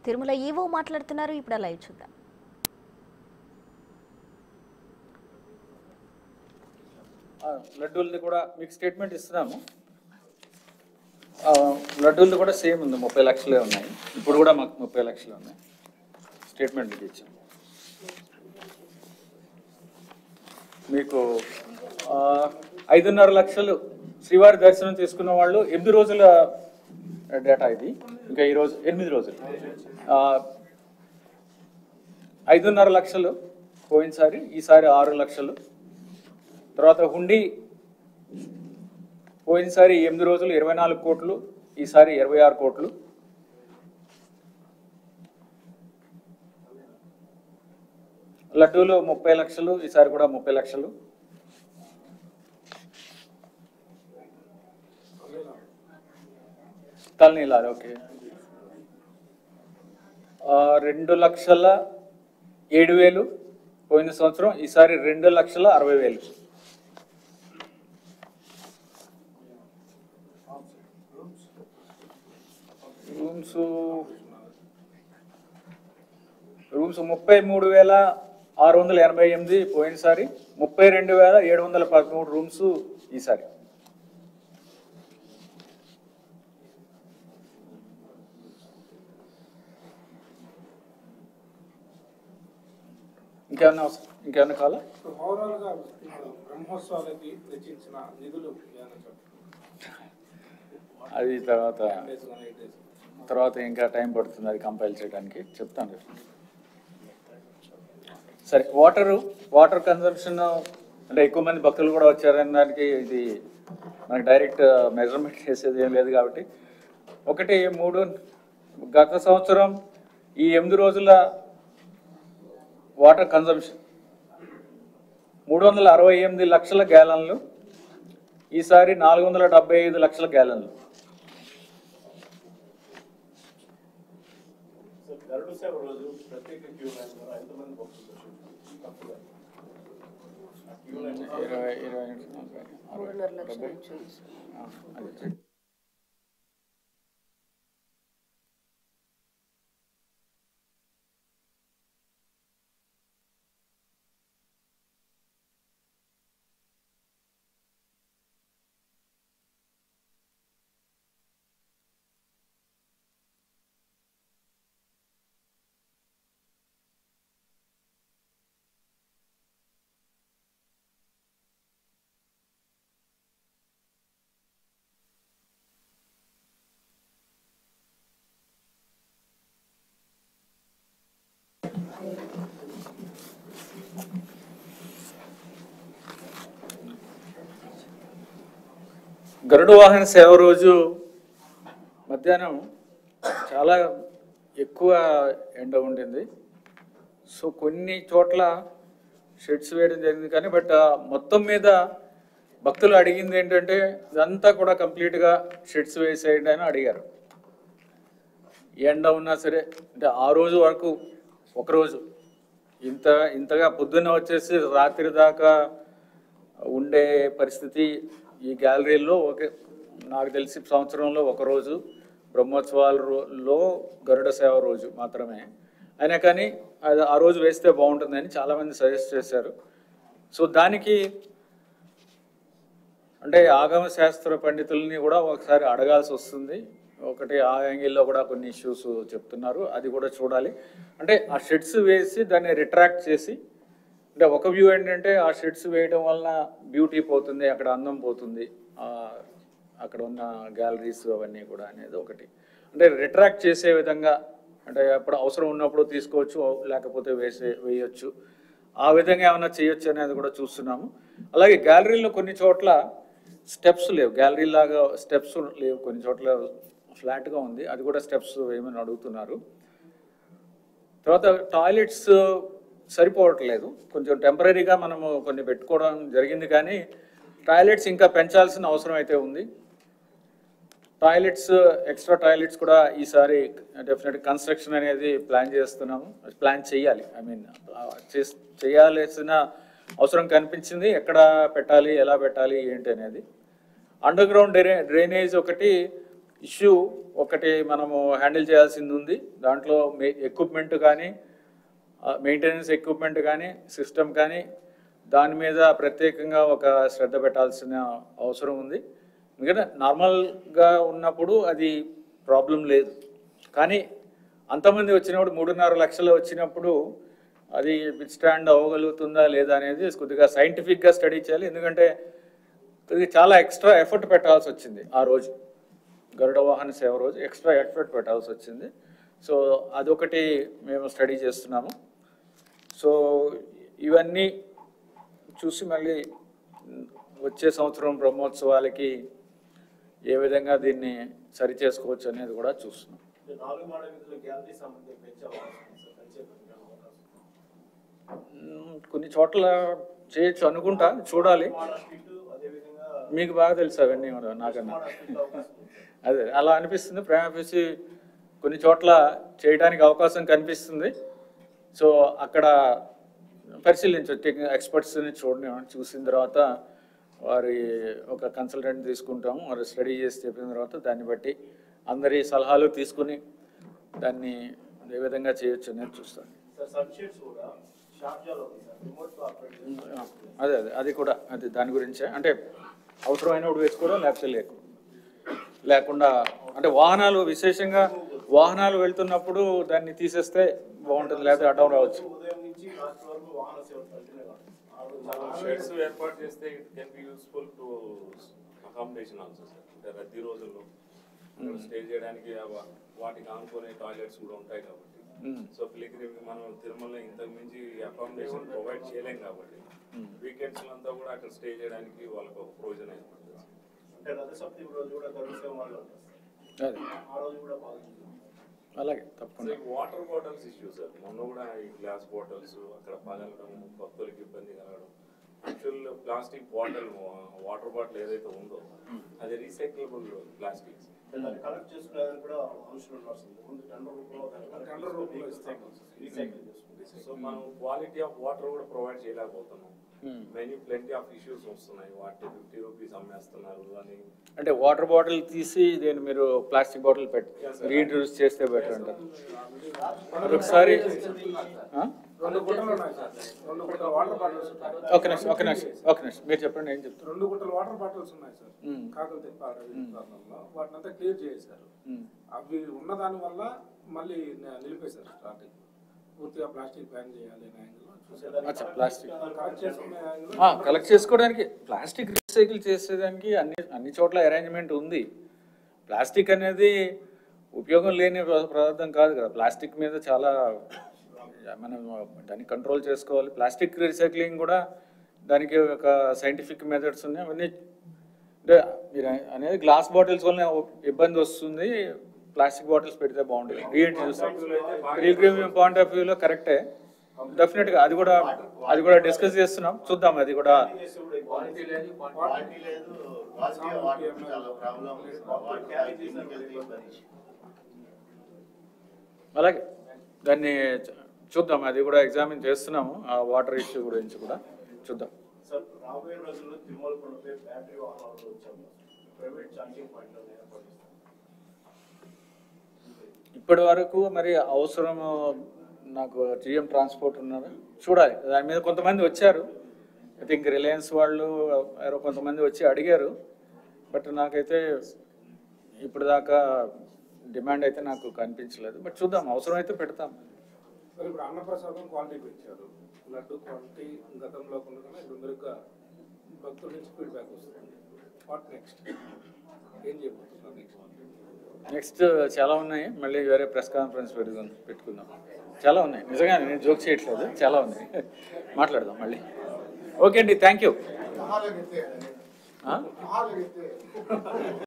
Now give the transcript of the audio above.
Tirumala EO మాట్లాడుతున్నారు ఇప్పుడు live చూద్దాం ఆ, లడ్డూలది కూడా మీకు స్టేట్మెంట్ ఇస్తున్నాము ఆ, లడ్డూలది కూడా సేమ్ ఉంది ముప్పై లక్షలే ఉన్నాయి ఇప్పుడు కూడా మాకు ముప్పై లక్షలే ఉన్నాయి స్టేట్మెంట్ మీకు ఇచ్చాం మీకు ఆ, ఐదున్నర లక్షలు శ్రీవారి దర్శనం తీసుకున్న వాళ్ళు ఎనిమిది రోజుల డేటా ఇది ఇంకా ఈరోజు ఎనిమిది రోజులు ఆ, ఐదున్నర లక్షలు పోయినసారి ఈసారి ఆరు లక్షలు తర్వాత హుండీ పోయినసారి ఎనిమిది రోజులు ఇరవై నాలుగు కోట్లు ఈసారి ఇరవై ఆరు కోట్లు లడ్డూలు ముప్పై లక్షలు ఈసారి కూడా ముప్పై లక్షలు తలనీలాలు ఓకే ఆ, రెండు లక్షల ఏడు వేలు పోయిన సంవత్సరం ఈసారి రెండు లక్షల అరవై వేలు రూమ్స్ రూమ్స్ ముప్పై మూడు వేల ఆరు వందల ఎనభై ఎనిమిది పోయినసారి ముప్పై రెండు వేల ఏడు వందల పదమూడు రూమ్స్ ఈసారి ఇంకేమన్నా అవసరం ఇంకేమన్నా కావాలా ఓవరాల్ గా బ్రహ్మోత్సవాలకి వెచ్చించిన నిధులు ఏమైనా చెప్పండి. అది తర్వాత డేస్ కానీ ఎయిట్ డేస్. తర్వాత ఇంకా టైం పడుతుంది అది కంపైల్ చేయడానికి చెప్తాను సరే వాటరు వాటర్ కన్సంప్షన్ అంటే ఎక్కువ మంది భక్తులు కూడా వచ్చారని దానికి ఇది మనకి డైరెక్ట్ మెజర్మెంట్ చేసేది ఏం లేదు కాబట్టి ఒకటి మూడు గత సంవత్సరం ఈ ఎనిమిది రోజుల వాటర్ కన్సంప్షన్ మూడు వందల అరవై ఎనిమిది లక్షల గ్యాలన్లు ఈసారి నాలుగు వందల డెబ్బై ఐదు లక్షల గ్యాలన్లు గరుడు సేవ రోజు ప్రత్యేక క్యూ లైన్ ద్వారా ఎంతమంది భక్తులు దర్శించారు? ఆ క్యూ లైన్ ఇరవై ఇరవై నలభై, అరవై, మూడున్నర లక్షల డెబ్బై. నుంచి. ఆ, అది. గరుడ వాహన సేవ రోజు మధ్యాహ్నం చాలా ఎక్కువ ఎండ ఉండింది సో కొన్ని చోట్ల షెడ్స్ వేయడం జరిగింది కానీ బట్ మొత్తం మీద భక్తులు అడిగింది ఏంటంటే ఇదంతా కూడా కంప్లీట్గా షెడ్స్ వేసేయండి అని అడిగారు ఎండ ఉన్నా సరే అంటే ఆ రోజు వరకు ఒకరోజు ఇంత ఇంతగా పొద్దున్న వచ్చేసి రాత్రి దాకా ఉండే పరిస్థితి ఈ గ్యాలరీలో ఒక నాకు తెలిసి సంవత్సరంలో ఒక రోజు బ్రహ్మోత్సవాలలో గరుడ సేవ రోజు మాత్రమే అయినా కానీ అది ఆ రోజు వేస్తే బాగుంటుందని చాలామంది సజెస్ట్ చేశారు సో దానికి అంటే ఆగమ శాస్త్ర పండితుల్ని కూడా ఒకసారి అడగాల్సి వస్తుంది ఒకటి ఆ యాంగిల్లో కూడా కొన్ని ఇష్యూస్ చెప్తున్నారు అది కూడా చూడాలి అంటే ఆ షెడ్స్ వేసి దాన్ని రిట్రాక్ట్ చేసి అంటే ఒక వ్యూ ఏంటంటే ఆ షెడ్స్ వేయడం వలన బ్యూటీ పోతుంది అక్కడ అందం పోతుంది ఆ, అక్కడ ఉన్న గ్యాలరీస్ అవన్నీ కూడా అనేది ఒకటి అంటే రిట్రాక్ట్ చేసే విధంగా అంటే అప్పుడు అవసరం ఉన్నప్పుడు తీసుకోవచ్చు లేకపోతే వేసే వేయొచ్చు ఆ విధంగా ఏమైనా చేయొచ్చు అనేది కూడా చూస్తున్నాము అలాగే గ్యాలరీలో కొన్ని చోట్ల స్టెప్స్ లేవు గ్యాలరీ లాగా స్టెప్స్ లేవు కొన్ని చోట్ల ఫ్లాట్గా ఉంది అది కూడా స్టెప్స్ వేయమని అడుగుతున్నారు తర్వాత టాయిలెట్స్ సరిపోవట్లేదు కొంచెం టెంపరీగా మనము కొన్ని పెట్టుకోవడం జరిగింది కానీ టాయిలెట్స్ ఇంకా పెంచాల్సిన అవసరం అయితే ఉంది టాయిలెట్స్ ఎక్స్ట్రా టాయిలెట్స్ కూడా ఈసారి డెఫినెట్ కన్స్ట్రక్షన్ అనేది ప్లాన్ చేస్తున్నాము ప్లాన్ చేయాలి ఐ మీన్ చేయాల్సిన అవసరం కనిపించింది ఎక్కడ పెట్టాలి ఎలా పెట్టాలి ఏంటి అనేది అండర్ గ్రౌండ్ డ్రైనేజ్ ఒకటి ఇష్యూ ఒకటి మనము హ్యాండిల్ చేయాల్సింది ఉంది దాంట్లో ఎక్విప్మెంట్ కానీ మెయింటెనెన్స్ ఎక్విప్మెంట్ కానీ సిస్టమ్ కానీ దాని మీద ప్రత్యేకంగా ఒక శ్రద్ధ పెట్టాల్సిన అవసరం ఉంది ఎందుకంటే నార్మల్గా ఉన్నప్పుడు అది ప్రాబ్లం లేదు కానీ అంతమంది వచ్చినప్పుడు మూడున్నర లక్షలు వచ్చినప్పుడు అది స్టాండ్ అవ్వగలుగుతుందా లేదా అనేది కొద్దిగా సైంటిఫిక్గా స్టడీ చేయాలి ఎందుకంటే ఇది చాలా ఎక్స్ట్రా ఎఫర్ట్ పెట్టాల్సి వచ్చింది ఆ రోజు గరుడ వాహన సేవ రోజు ఎక్స్ట్రా ఎఫర్ట్ పెట్టాల్సి వచ్చింది సో అదొకటి మేము స్టడీ చేస్తున్నాము సో ఇవన్నీ చూసి మళ్ళీ వచ్చే సంవత్సరం బ్రహ్మోత్సవాలకి ఏ విధంగా దీన్ని సరి చేసుకోవచ్చు అనేది కూడా చూస్తున్నాం ఈ నాలుగు మాడ వీధుల గ్యాలరీ సంబంధించి పెంచే అవకాశం ఉంది సార్ పెంచే అవకాశం మ్, కొన్ని చోట్ల చేయొచ్చు అనుకుంటా చూడాలి మాడ స్ట్రీట్ అదేవిధంగా మీకు బాగా తెలుసు అవన్నీ కూడా నాకన్నా మాడ స్ట్రీట్ అవకాశం ఉంది సార్. అదే అలా అనిపిస్తుంది ప్రేమపేసి కొన్ని చోట్ల చేయడానికి అవకాశం కనిపిస్తుంది సో అక్కడ పరిశీలించు ఎక్స్పర్ట్స్ని చూడని చూసిన తర్వాత వారి ఒక కన్సల్టెంట్ తీసుకుంటాము వారు స్టడీ చేసి చెప్పిన తర్వాత దాన్ని బట్టి అందరి సలహాలు తీసుకుని దాన్ని ఏ విధంగా చేయొచ్చు అనేది చూస్తాను సార్ సబ్షీట్స్ కూడా షార్జాలో ఉంది సార్ రిమోట్ తో ఆపరేట్ చేస్తారు అదే అదే అది కూడా అది దాని గురించే అంటే అవసరమైనప్పుడు వేసుకోవడం లేకపోతే లేకు లేకుండా అంటే వాహనాలు విశేషంగా వాహనాలు వెళ్తున్నప్పుడు దాన్ని తీసేస్తే బాగుంటుంది లేకపోతే అడ్డం రావచ్చు ఉదయం నుంచి రాత్రి వరకు వాహన సేవ కంటిన్యూ కావాలి ఆ రోజు చాలా షెడ్స్ ఏర్పాటు చేస్తే it can be useful to accommodation also sir అంటే రద్దీ రోజుల్లో అక్కడ స్టే చేయడానికి ఆ వా- వాటికి ఆనుకునే టాయిలెట్స్ కూడా ఉంటాయి కాబట్టి మ్మ్. సో పిలిగ్రిమ్ మనం తిరుమల ఇంతకు మించి అకామిడేషన్ ప్రొవైడ్ చేయలేం కాబట్టి వీకెండ్స్ అంతా కూడా అక్కడ స్టే చేయడానికి వాళ్ళకి ఒక ప్రయోజనం ఏర్పడుతుంది అంటే రథ సప్తమి రోజు కూడా గరుడ సేవ వాళ్ళు ఉంటారు సార్. అదే ఆ రోజు కూడా బాగుంటుంది అలాగే సో తప్పకుండా ఈ వాటర్ బాటిల్స్ ఇష్యూ సార్ మొన్న కూడా ఈ గ్లాస్ బాటిల్స్ అక్కడ పగలడం భక్తులకి ఇబ్బంది కలగడం actual plastic bottle water bottle ఏదైతే ఉందో అది రీసైక్లబుల్ ప్లాస్టిక్స్ దాన్ని కలెక్ట్ చేసుకునేదానికి కూడా మనుషులు ఉన్నారు సార్. ముందు టెండర్ రూపంలో దాన్ని కలెక్ట్ టెండర్ రూపంలో ఇస్తాం. రీసైకిల్ చేసుకుంటాం సో మనం క్వాలిటీ ఆఫ్ వాటర్ కూడా ప్రొవైడ్ చేయలేకపోతున్నాం Hmm. Many plenty of issues వస్తున్నాయి వాటి ఫిఫ్టీ రూపీస్ అమ్మేస్తున్నారు అని అంటే వాటర్ బాటిల్ తీసి దీన్ని మీరు ప్లాస్టిక్ బాటిల్ పెట్టి రీఇంట్రడ్యూస్ చేస్తే బెటర్ అంటారు ఒకసారి ఆ? రెండు గుట్టలు ఉన్నాయి సార్ రెండు గుట్టల వాటర్ బాటిల్స్ ఉన్నాయి ఒక నిమిషం ఒక నిమిషం ఒక నిమిషం మీరు చెప్పండి ఏం చెప్తారు రెండు గుట్టల వాటర్ బాటిల్స్ ఉన్నాయి సార్ మ్మ్. కాకలు తిప్ప అడవి ప్రాంతంలో వాటిని అంతా క్లియర్ చేశారు మ్మ్. అవి ఉన్న దాని వల్ల మళ్ళీ న- నిలిపేశారు స్టార్టింగ్ పూర్తిగా ప్లాస్టిక్ బ్యాన్ చేయాలి అనే యాంగిల్లో చూసారు అచ్చా ప్లాస్టిక్ కరెక్ట్ చేసుకునే యాంగిల్లో ఆ, కలెక్ట్ చేసుకోవడానికి ప్లాస్టిక్ రీసైకిల్ చేసేదానికి అన్ని అన్ని చోట్ల అరేంజ్మెంట్ ఉంది ప్లాస్టిక్ అనేది ఉపయోగం లేని ప- పదార్థం కాదు కదా ప్లాస్టిక్ మీద చాలా మనం దాన్ని కంట్రోల్ చేసుకోవాలి ప్లాస్టిక్ రీసైక్లింగ్ కూడా దానికి ఒక సైంటిఫిక్ మెథడ్స్ ఉన్నాయి అవన్నీ అంటే మీరు అనేది గ్లాస్ బాటిల్స్ వల్ల ఇబ్బంది వస్తుంది ప్లాస్టిక్ బాటిల్స్ పెడితే బాగుంటుంది రీఇంట్రడ్యూస్ ప్రీమియం పాయింట్ ఆఫ్ వ్యూలో కరెక్టే డెఫినెట్గా అది కూడా అది కూడా డిస్కస్ చేస్తున్నాం చూద్దాం అది కూడా క్వాలిటీ లేదు క్వాలిటీ లేదు క్వాలిటీ వాటర్ చాలా ప్రాబ్లం వాటర్ కెమికల్ ఇబ్బంది అలాగే దాన్ని చ- చూద్దాం అది కూడా ఎగ్జామిన్ చేస్తున్నాము ఆ వాటర్ ఇష్యూ గురించి కూడా చూద్దాం సార్ రాబోయే రోజుల్లో తిరుమల కొండపై బ్యాటరీ వాహనాలు వచ్చాము ప్రైవేట్ ఛార్జింగ్ పాయింట్లు ఏర్పాటు చేస్తాం ఇప్పటి వరకు మరి అవసరం నాకు జిఎం ట్రాన్స్పోర్ట్ ఉన్నారు చూడాలి దాని మీద కొంతమంది వచ్చారు ఐ థింక్ రిలయన్స్ వాళ్ళు ఎవరో కొంతమంది వచ్చి అడిగారు బట్ నాకైతే ఇప్పుడు దాకా డిమాండ్ అయితే నాకు కనిపించలేదు బట్ చూద్దాం అవసరమైతే పెడతాం మరి ఇప్పుడు అన్నప్రసాదం క్వాలిటీ పెంచారు లడ్డు క్వాలిటీ గతంలో ఉండగానే ఇప్పుడు మెరుగ్గా భక్తుల నుంచి ఫీడ్బ్యాక్ వస్తుంది వాట్ నెక్స్ట్ ఏం చేయబోతున్నారు నెక్స్ట్ నెక్స్ట్ చాలా ఉన్నాయి మళ్ళీ వేరే ప్రెస్ కాన్ఫరెన్స్ పెట్టుకుందాం పెట్టుకుందాం చాలా ఉన్నాయి నిజంగా నేను జోక్ చేయట్లేదు చాలా ఉన్నాయి మాట్లాడదాం మళ్ళీ ఓకే అండి థ్యాంక్ యూ